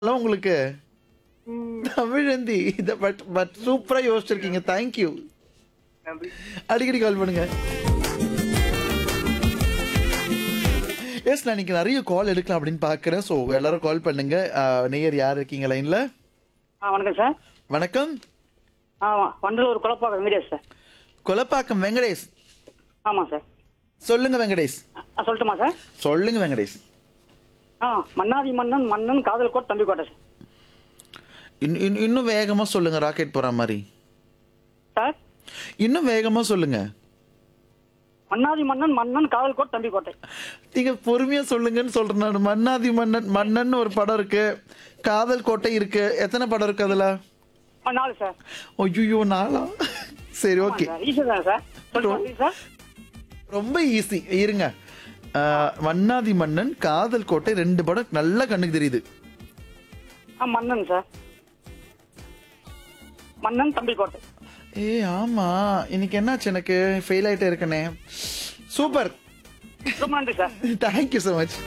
Hello உங்களுக்கு தமிழந்தி இதை but but சூப்பராக யோசிச்சிருக்கீங்க தேங்க்யூ நன்றி அடிக்கடி கால் பண்ணுங்க எஸ் நான் இன்னைக்கு நிறைய கால் எடுக்கலாம் அப்படின்னு பார்க்குறேன் ஸோ எல்லாரும் கால் பண்ணுங்க அஹ், நேயர் யார் இருக்கீங்க லைனில் ஆ வணக்கம் சார் வணக்கம் ஆ வண்டலூர் குழப்பாக்கம் வெங்கடேஷ் சார் கொலப்பாக்கம் வெங்கடேஷ் ஆமாம் சார் சொல்லுங்க வெங்கடேஷ் ஆ சொல்லட்டுமா சார் சொல்லுங்க வெங்கடேஷ் ஆ மன்னாதி மன்னன் மன்னன் காதல் கோட் தம்பி கோட்டை சார் இன் இன்- இன்னும் வேகமாக சொல்லுங்க ராக்கெட் போகிற மாதிரி சார் இன்னும் வேகமாக சொல்லுங்க மன்னாதி மன்னன் மன்னன் காதல் கோட் தம்பி கோட்டை நீங்க பொறுமையா சொல்லுங்கன்னு சொல்றேன் நான் மன்னாதி மன்னன் மன்னன் ஒரு படம் இருக்கு காதல் கோட்டை இருக்கு எத்தனை படம் இருக்கு அதுல ஆ நாலு சார் ஐயோ நாளா சரி ஓகே சார் ஈஸி தானே சார் சொல்லுங்க சார் ரொம்ப ஈஸி இருங்க ஆஹ், மன்னாதி மன்னன் காதல் கோட்டை ரெண்டு படம் நல்லா கண்ணுக்கு தெரியுது ஆ மன்னன் சார் மன்னன் தம்பி கோட்டை ஏ ஆமா இன்னைக்கு என்னாச்சு எனக்கு ஃபெயில் ஆயிட்டே இருக்கனே சூப்பர் ரொம்ப நன்றி சார் தேங்க்யூ ஸோ மச்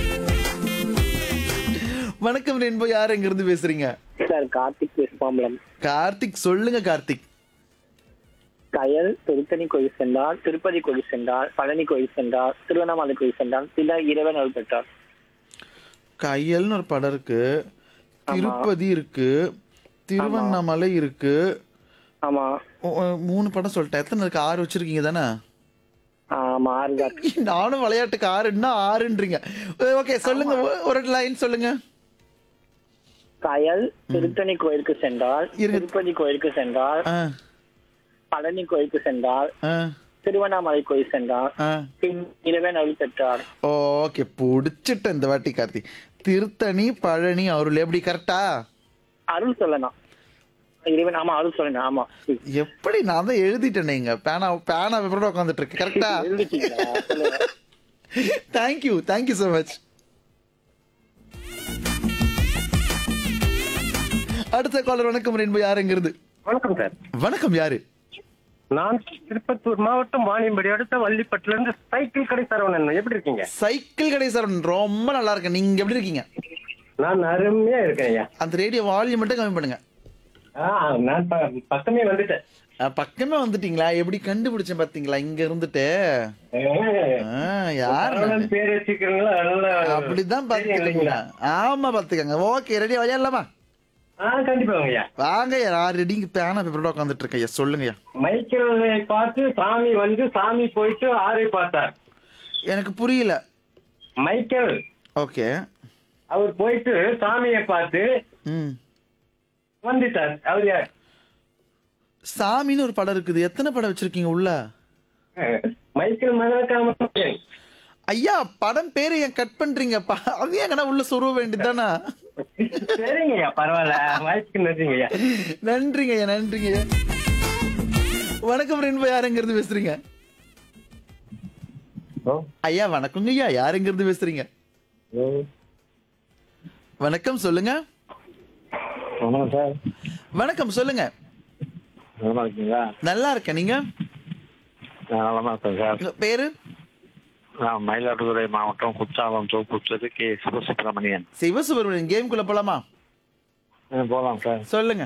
வணக்கம் ரென்போ யார் எங்க இருந்து பேசுறீங்க சார் கார்த்திக் விஸ்வாம்பலம் கார்த்திக் சொல்லுங்க கார்த்திக் கயல் திருத்தணி கோயில் சென்றால் திருப்பதி கோயில் சென்றால் பழனி கோயில் சென்றால் திருவண்ணாமலை கோயில் சென்றால் சில இறைவன் அருள் பெற்றார் கையல்னு ஒரு படம் இருக்கு திருப்பதி இருக்கு திருவண்ணாமலை இருக்கு ஆமா ஓ, ஓ, மூணு படம் சொல்லிட்டேன் எத்தனை இருக்கு ஆறு வச்சிருக்கீங்க தானே ஆமா ஆறுகார் நானும் விளையாட்டுக்கு ஆறுன்னா ஆறுன்றீங்க ஓகே சொல்லுங்க ஒ- ஒரு லைன் சொல்லுங்க கயல் திருத்தணி கோயிலுக்கு சென்றால் இருங்க. திருப்பதி கோயிலுக்கு சென்றால் ஆ, பழனி கோயிலுக்கு சென்றால் ஆ, திருவண்ணாமலை கோயில் சென்றால் ஆ. பின் இறைவன் அருள் பெற்றார் ஓகே பிடிச்சிட்டேன் இந்த வாட்டி கார்த்தி திருத்தணி பழனி அருள் எப்படி கரெக்டா அருள் சொல்லலாம் இறைவன் ஆமா அருள் சொல்லணும் ஆமா எப்படி நான் தான் எழுதிட்டேனே இங்க பேனா பேனா பேப்பரோட உட்காந்துட்டு இருக்கேன் கரெக்டா எழுதிட்டீங்களா? சொல்லுங்க. தேங்க்யூ தேங்க்யூ ஸோ மச் அடுத்த காலர் வணக்கம் ரென்பு யார் எங்கிருந்து வணக்கம் சார் வணக்கம் யாரு நான் திருப்பத்தூர் மாவட்டம் வாணியம்படி அடுத்த வள்ளிப்பட்டுல இருந்து சைக்கிள் கடை சரவணன் எப்படி இருக்கீங்க சைக்கிள் கடை சார் ரொம்ப நல்லா இருக்கேன் நீங்க எப்படி இருக்கீங்க நான் அருமையா இருக்கேன் ஐயா அந்த ரேடியோ வால்யூம் மட்டும் கம்மி பண்ணுங்க ஆ, நான் ப- பக்கமே வந்துட்டேன் அஹ், பக்கமே வந்துட்டீங்களா எப்படி கண்டுபிடிச்சேன் பாத்தீங்களா இங்க இருந்துட்டு ஏ, ஆஹ், யார் சரவணன் நானு? பேர் வச்சுக்கிறீங்களா நல்லா அப்படிதான் தெரியும் பாத்துக்கீங்களா இல்லைங்களா? ஆமா பாத்துக்கங்க ஓகே ரெடியா விளையாடலாமா ஆ கண்டிப்பா ஐயா வாங்க நான் ரெடி பேனா பேப்பரோட உட்காந்துட்டு இருக்கேன் ஐயா, சொல்லுங்க ஐயா. மைக்கேலை பார்த்து சாமி வந்து சாமி போயிட்டு ஆரை பார்த்தார் எனக்கு புரியல மைக்கேல் ஓகே அவர் போயிட்டு சாமியை பார்த்து ம் வந்துட்டார் அவர் யார் சாமின்னு ஒரு படம் இருக்குது எத்தனை படம் வச்சிருக்கீங்க உள்ள மைக்கேல் மதக்காம ஐயா படம் பேரு ஏன் கட் பண்றீங்க ப- அது எங்கன்னா உள்ள சொருவ வேண்டியதானா சரிங்க ஐயா பரவாயில்ல வாய்ப்புக்கு நன்றிங்க ஐயா நன்றிங்க ஐயா நன்றிங்க ஐயா வணக்கம் ரெண்டு யார் எங்க இருந்து பேசுறீங்க ஐயா வணக்கங்க ஐயா யார் எங்க இருந்து பேசுறீங்க வணக்கம் சொல்லுங்க வணக்கம் சார் வணக்கம் சொல்லுங்க நல்லா இருக்கீங்களா நல்லா இருக்கேன் நீங்க நான் நலமா இருக்கேன் சார் உங்க பேரு நான் மயிலாடுதுறை மாவட்டம் குற்றாலம் தோப்புச்சது கே சிவசுப்பிரமணியன் சிவசுப்ரமணியன் கேம்குள்ள போலாமா ஆ, போலாம் சார் சொல்லுங்க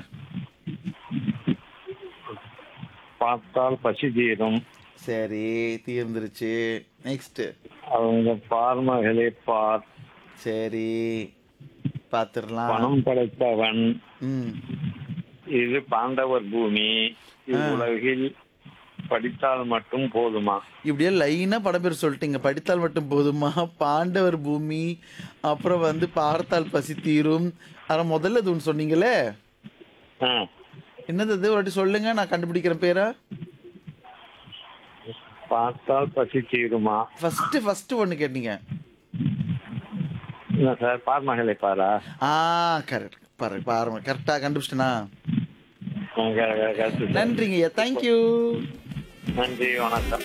பார்த்தால் பசி தீரும் சரி தீர்ந்துருச்சு நெக்ஸ்ட் அவங்க பார்மகளே பார் சரி பாத்துடலாம் பணம் படைத்தவன் ம் இது பாண்டவர் பூமி இவ்வுலகில் படித்தால் மட்டும் போதுமா இப்படியே லைனா படம் பேர் சொல்லிட்டீங்க படித்தால் மட்டும் போதுமா பாண்டவர் பூமி அப்புறம் வந்து பார்த்தால் பசி தீரும் அப்புறம் முதல்ல இது ஒன்று சொன்னீங்களே ஆ, என்னது இது ஒரு வாட்டி சொல்லுங்க நான் கண்டுபிடிக்கிறேன் பேரா பார்த்தால் பசி தீருமா ஃபர்ஸ்ட் ஃபர்ஸ்ட் ஒன்று கேட்டீங்க என்ன சார் பார்மகளை பாரா ஆ கரெக்ட் பாரு பாருங்க கரெக்டாக கண்டுபிடிச்சிட்டேனா ஆ, க- க- கருத்து சார். நன்றிங்க ஐயா தேங்க்யூ நன்றி வணக்கம்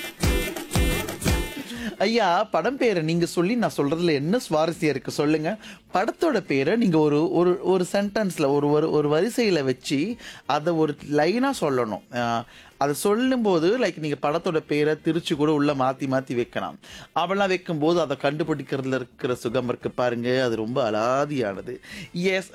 ஐயா படம் பேரை நீங்க சொல்லி நான் சொல்றதுல என்ன சுவாரஸ்யம் இருக்கு சொல்லுங்க படத்தோட பேரை நீங்க ஒரு ஒரு ஒரு சென்டென்ஸ்ல ஒரு ஒரு ஒரு வரிசையில வச்சு அதை ஒரு லைனா சொல்லணும் அஹ், அதை சொல்லும்போது லைக் நீங்க படத்தோட பேரை திருச்சி கூட உள்ள மாத்தி மாத்தி வைக்கலாம் அவெல்லாம் வைக்கும்போது அதை கண்டுபிடிக்கிறதுல இருக்கிற சுகம் இருக்கு பாருங்க அது ரொம்ப அலாதியானது எஸ்